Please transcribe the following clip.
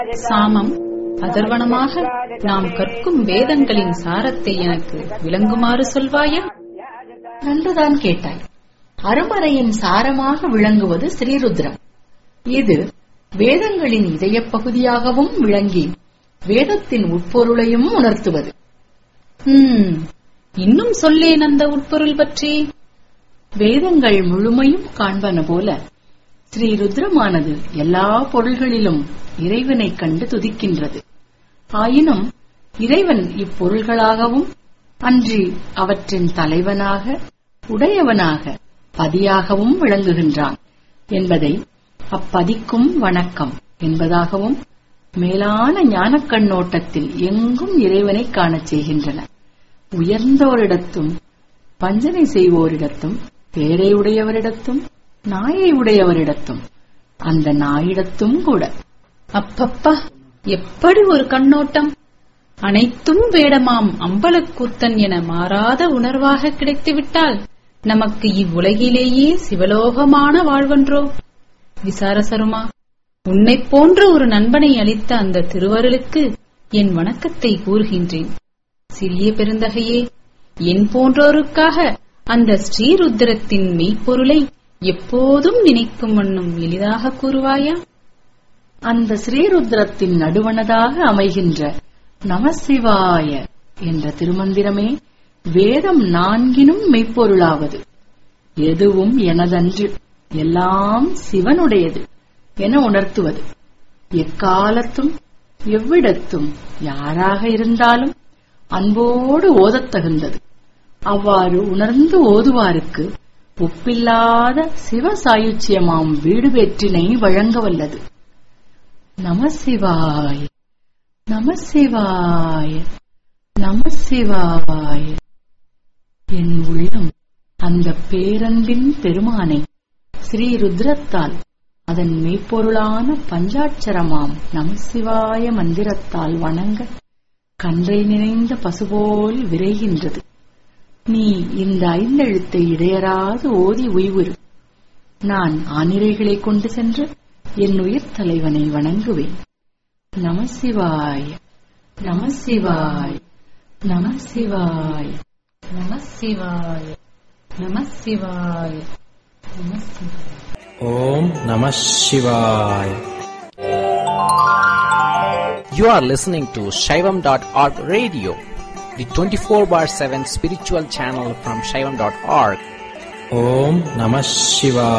சாமம் அதர்வனமாக நாம் கற்கும் வேதங்களின் சாரத்தை எனக்கு விளங்குமாறு சொல்வாயா நன்றுதான் கேட்டாய் அருமறையின் சாரமாக விளங்குவது ஸ்ரீருத்ரம் இது வேதங்களின் இதயப் பகுதியாகவும் விளங்கி வேதத்தின் உட்பொருளையும் உணர்த்துவது ம், இன்னும் சொல்லேன் அந்த உட்பொருள் பற்றி வேதங்கள் முழுமையும் காண்பன போல ஸ்ரீருத்ரமானது எல்லா பொருள்களிலும் இறைவனைக் கண்டு துதிக்கின்றது ஆயினும் இறைவன் இப்பொருள்களாகவும் அன்றி அவற்றின் தலைவனாக உடையவனாக பதியாகவும் விளங்குகின்றான் என்பதை அப்பதிக்கும் வணக்கம் என்பதாகவும் மேலான ஞானக் கண்ணோட்டத்தில் எங்கும் இறைவனைக் காணச் செய்கின்றன உயர்ந்தோரிடத்தும் வஞ்சனை செய்வோரிடத்தும் பேரை உடையவரிடத்தும் நாயை உடையவரிடத்தும் அந்த நாயிடத்தும் கூட அப்பப்பா எப்படி ஒரு கண்ணோட்டம் அனைத்தும் வேடமாம் அம்பலக்கூத்தன் என மாறாத உணர்வாக கிடைத்துவிட்டால் நமக்கு இவ்வுலகிலேயே சிவலோகமான வாழ்வன்றோ விசாரசருமா உன்னைப் போன்ற ஒரு நண்பனை அளித்த அந்த திருவருளுக்கு என் வணக்கத்தை கூறுகின்றேன் சிறிய பெருந்தகையே என் போன்றோருக்காக அந்த ஸ்ரீருத்திரத்தின் மெய்ப்பொருளை எப்போதும் நினைக்கும் வண்ணம் எளிதாக கூறுவாயா அந்த ஸ்ரீருத்ரத்தின் நடுவனதாக அமைகின்ற நமசிவாய என்ற திருமந்திரமே வேதம் நான்கினும் மெய்ப்பொருளாவது எதுவும் எனதன்று எல்லாம் சிவனுடையது என உணர்த்துவது எக்காலத்தும் எவ்விடத்தும் யாராக இருந்தாலும் அன்போடு ஓதத் தகுந்தது அவ்வாறு உணர்ந்து ஓதுவாருக்கு ஒப்பில்லாத சிவசாயுச்சியமாம் வீடு வெற்றினை வழங்க வல்லது நமசிவாய நமசிவாய நமசிவாய என் உள்ளம் அந்த பேரன்பின் பெருமானை ஸ்ரீ ருத்ரத்தால் அதன் மெய்ப்பொருளான பஞ்சாட்சரமாம் நமசிவாய மந்திரத்தால் வணங்க கன்றை நினைந்த பசுபோல் விரைகின்றது நீ இந்த ஐந்தெழுத்தை இடையராது ஓதி உய்வுறு நான் ஆனிரைகளை கொண்டு சென்று என் உயிர் தலைவனை வணங்குவேன் நமசிவாய நமசிவாய நமசிவாய நமசிவாய நமசிவாய நமசிவாய Om Namah Shivaya. You are listening to Shaivam.org radio, the 24 bar 7 spiritual channel from Shaivam.org. Om Namah Shivaya.